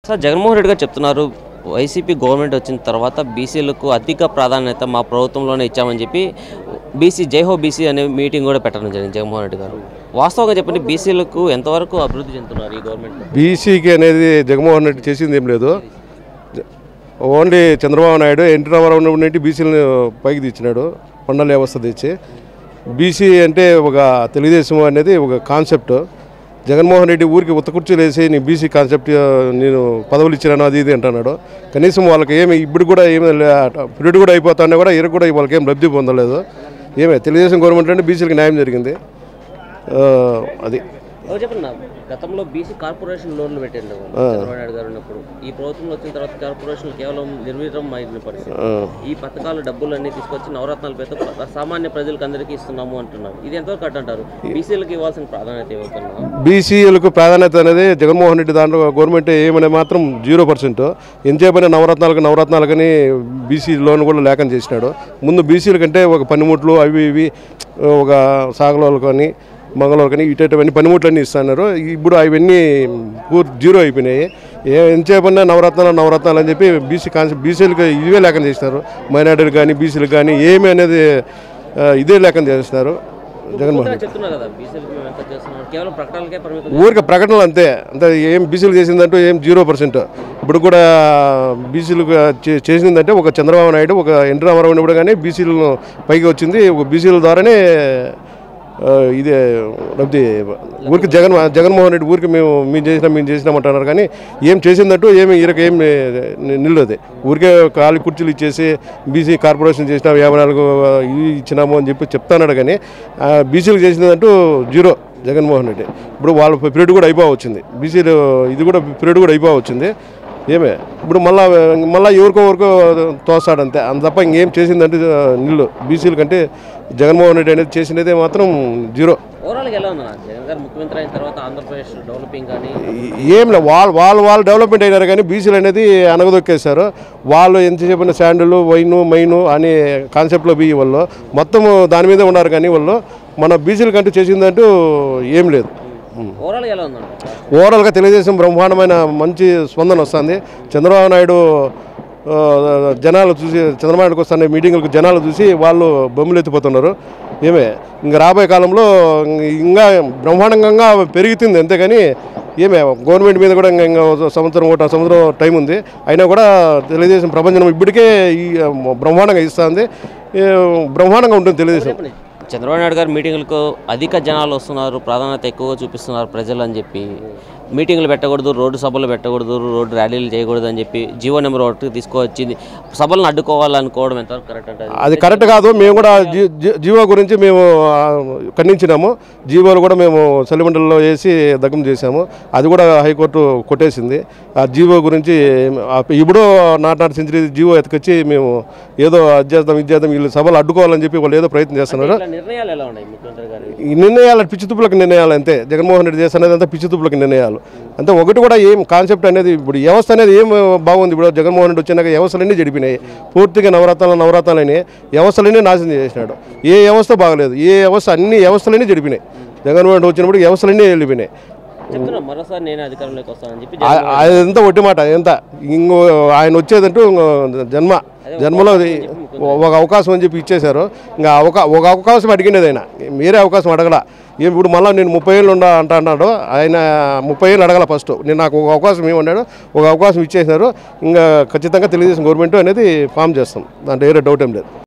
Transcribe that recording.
Sir Jaganmohan Reddy గారు చెప్తున్నారు YCP government వచ్చిన తర్వాత బీసీలకు అధిక ప్రాధాన్యత మా ప్రభుత్వంలోనే ఇచ్చామని చెప్పి బీసీ జైహో బీసీ అనే మీటింగ్ కూడా పెట్టడం జరిగింది జగన్మోహన్ రెడ్డి గారు వాస్తవంగా చెప్పండి బీసీలకు ఎంతవరకు అభివృద్ధి చెందుతున్నారు ఈ గవర్నమెంట్ బీసీకి అనేది జగన్మోహన్ రెడ్డి చేసింది ఏం లేదు జ- ఓన్లీ చంద్రబాబు నాయుడు ఎన్టీ రామారావు నుండి బీసీలను పైకి తెచ్చినాడు కొండల వ్యవస్థ తెచ్చి బీసీ అంటే ఒక తెలుగుదేశం అనేది ఒక కాన్సెప్ట్ జగన్మోహన్ రెడ్డి ఊరికి ఉత్త కుర్చీలు వేసి నీ బీసీ కాన్సెప్ట్ ఆ, నేను పదవులు ఇచ్చినాను అది ఇది అంటున్నాడు కనీసం వాళ్ళకి ఏమి ఇప్పుడు కూడా ఏమి పీరియడ్ కూడా అయిపోతానే కూడా ఇరకు కూడా వాళ్ళకి ఏం లబ్ధి పొందలేదు ఏమే తెలుగుదేశం గవర్నమెంట్ అంటే బీసీలకు న్యాయం జరిగింది ఆ, అది ఎవరు చెప్పండి నా గతంలో బీసీ కార్పొరేషన్ లోన్లు పెట్టండి చంద్రబాబు నాయుడు గారు ఉన్నప్పుడు ఈ ప్రభుత్వం వచ్చిన తర్వాత కార్పొరేషన్ కేవలం నిర్వీర్యం అయిన పరిస్థితి ఆ. ఈ పథకాలు డబ్బులన్నీ తీసుకొచ్చి నవరత్నాల పేరుతో ప- సామాన్య ప్రజలకు అందరికీ ఇస్తున్నాము అంటున్నారు ఇది ఎంతవరకు కరెక్ట్ అంటారు బీసీలకు ఇవ్వాల్సిన ప్రాధాన్యత ఇవ్వకన్నా బీసీలకు ప్రాధాన్యత అనేది జగన్మోహన్ రెడ్డి దాంట్లో గవర్నమెంట్ ఏమనే మాత్రం జీరో పర్సెంట్ ఎంతసేపైనా నవరత్నాలకు నవరత్నాలకని బీసీ లోన్ కూడా లేకుండా చేసినాడు ముందు బీసీల కంటే ఒక పనిముట్లు అవి ఇవి ఒక సాగలోలు కానీ మంగళవారు కానీ ఇటువంటి పనిముట్లన్నీ ఇస్తున్నారు ఇప్పుడు అవన్నీ పూర్తి జీరో అయిపోయినాయి ఏ ఎంతసేపన్నా నవరత్నాలు నవరత్నాలు అని చెప్పి బీసీ కాన్సెప్ట్ బీసీలకు ఇవే లేకుండా చేసినారు మైనార్టీలు కానీ బీసీలకు కానీ ఏమి అనేది ఆ, ఇదే లేకుండా చేస్తున్నారు జగన్మోహన్ రెడ్డి చెప్తున్నారు కదా బీసీలకు మేము ఎంత చేస్తున్నాం కేవలం ప్రకటనలకే పరిమితం ఊరికి ప్రకటనలు అంతే అంతే ఏం బీసీలు చేసిందంటూ ఏం జీరో పర్సెంట్ ఇప్పుడు కూడా బీసీలు చే- చేసిందంటే ఒక చంద్రబాబు నాయుడు ఒక ఎన్టీ రామారావు ఉన్నప్పుడు కానీ బీసీలను పైకి వచ్చింది ఒక బీసీల ద్వారానే ఆ, ఇదే లబ్ధి ఊరికి జగన్ జగన్మోహన్ రెడ్డి ఊరికి మేము మేము చేసినాం మేము చేసినాం అంటున్నారు కానీ ఏం చేసిందంటూ ఏమి ఈరకి ఏం నిల్లదు ఊరికే ఖాళీ కుర్చీలు ఇచ్చేసి బీసీ కార్పొరేషన్ చేసినాం యాభై నాలుగు ఇవి ఇచ్చినాము అని చెప్పి చెప్తున్నాడు కానీ ఆ, బీసీలకు చేసిందంటూ జీరో జగన్మోహన్ రెడ్డి ఇప్పుడు వాళ్ళ పీరియడ్ కూడా అయిపో వచ్చింది బీసీలు ఇది కూడా పీరియడ్ కూడా అయిపో వచ్చింది ఏమే ఇప్పుడు మళ్ళా మళ్ళీ ఎవరికో ఎవరికో తోస్తాడు అంతే అంత తప్ప ఇంకేం చేసిందంటే ఆ, నిల్లు బీసీల కంటే జగన్మోహన్ రెడ్డి అనేది చేసినదే మాత్రం జీరో ఓవరాల్గా ఎలా ఉందన్న జగన్ గారు ముఖ్యమంత్రి అయిన తర్వాత ఆంధ్రప్రదేశ్ డెవలపింగ్ కానీ ఏం లేదు వాళ్ళు వాళ్ళు వాళ్ళు డెవలప్మెంట్ అయినారు కానీ బీసీలు అనేది అనగదొక్కేశారు వాళ్ళు ఎంత చెప్పిన శాండిల్ వైను మైను అనే కాన్సెప్ట్లో బీ వాళ్ళు మొత్తం దాని మీద ఉన్నారు కానీ వాళ్ళు మన బీసీల కంటూ చేసిందంటూ ఏం లేదు ఓవరాల్గా ఎలా ఉందన్న ఓవరాల్గా తెలుగుదేశం బ్రహ్మాండమైన మంచి స్పందన వస్తుంది చంద్రబాబు నాయుడు ఆ, జనాలు చూసి చంద్రబాబు నాయుడుకి వస్తున్న మీటింగులకు జనాలు చూసి వాళ్ళు బొమ్మలు ఎత్తిపోతున్నారు ఏమే ఇంకా రాబోయే కాలంలో ఇంకా బ్రహ్మాండంగా పెరుగుతుంది అంతేగాని ఏమే గవర్నమెంట్ మీద కూడా ఇంకా ఇంకా ఒక సంవత్సరం ఒకటి సంవత్సరం టైం ఉంది అయినా కూడా తెలుగుదేశం ప్రపంచం ఇప్పటికే ఈ బ్రహ్మాండంగా ఇస్తుంది ఏ, బ్రహ్మాండంగా ఉంటుంది తెలుగుదేశం చెప్పండి చంద్రబాబు నాయుడు గారు మీటింగులకు అధిక జనాలు వస్తున్నారు ప్రాధాన్యత ఎక్కువగా చూపిస్తున్నారు ప్రజలు అని చెప్పి మీటింగ్లు పెట్టకూడదు రోడ్డు సభలు పెట్టకూడదు రోడ్డు ర్యాలీలు చేయకూడదు అని చెప్పి జీవో నెంబర్ ఒకటి తీసుకొచ్చింది సభలను అడ్డుకోవాలనుకోవడం ఎంతవరకు కరెక్ట్ అంటే అది కరెక్ట్ కాదు మేము కూడా జీ- జీ- జీవో గురించి మేము ఆ, ఖండించినాము జీవోలు కూడా మేము సెలిమెంటల్లో వేసి దగ్ధం చేశాము అది కూడా హైకోర్టు కొట్టేసింది ఆ జీవో గురించి ఆ, ఇప్పుడు నాట్ నాట్ సెంచరీ జీవో ఎత్తుకొచ్చి మేము ఏదో అది చేద్దాం ఇది చేద్దాం వీళ్ళు సభలు అడ్డుకోవాలని చెప్పి వాళ్ళు ఏదో ప్రయత్నం చేస్తున్నారు ఇట్లా నిర్ణయాలు ఎలా ఉన్నాయి ముఖ్యమంత్రి గారు ఈ నిర్ణయాలు పిచ్చి తుప్పులకు నిర్ణయాలు అంతే జగన్మోహన్ రెడ్డి చేస్తున్నది అంతా పిచ్చి తుప్పులకు నిర్ణయాలు అంతే ఒకటి కూడా ఏం కాన్సెప్ట్ అనేది ఇప్పుడు వ్యవస్థ అనేది ఏం బాగుంది ఇప్పుడు జగన్మోహన్ రెడ్డి వచ్చినాక వ్యవస్థలన్నీ జడిపినాయి పూర్తిగా నవరత్నాలు నవరత్నాలని వ్యవస్థలన్నీ నాశనం చేసినాడు ఏ వ్యవస్థ బాగలేదు ఏ వ్యవస్థ అన్ని వ్యవస్థలన్నీ జడిపినాయి జగన్మోహన్ రెడ్డి వచ్చినప్పుడు వ్యవస్థలన్నీ వెళ్ళిపోయినాయి చెప్తున్నా మరోసారి నేను అధికారంలోకి వస్తానని చెప్పి ఆ- అదంతా ఒట్టి మాట ఎంత ఇంకో ఆయన వచ్చేదంటూ ఇంకో జన్మ జన్మలో అది ఒక అవకాశం అని చెప్పి ఇచ్చేశారు ఇంకా అవకా ఒక అవకాశం అడిగినది ఆయన మీరే అవకాశం అడగల ఏం ఇప్పుడు మళ్ళీ నేను ముప్పై ఏళ్ళు ఉండా అంట అన్నాడు ఆయన ముప్పై ఏళ్ళు అడగల ఫస్ట్ నేను నాకు ఒక అవకాశం ఏమన్నాడు ఒక అవకాశం ఇచ్చేసినారు ఇంకా ఖచ్చితంగా తెలుగుదేశం గవర్నమెంట్ అనేది ఫామ్ చేస్తాం దాంట్లో ఏరే డౌట్ ఏం లేదు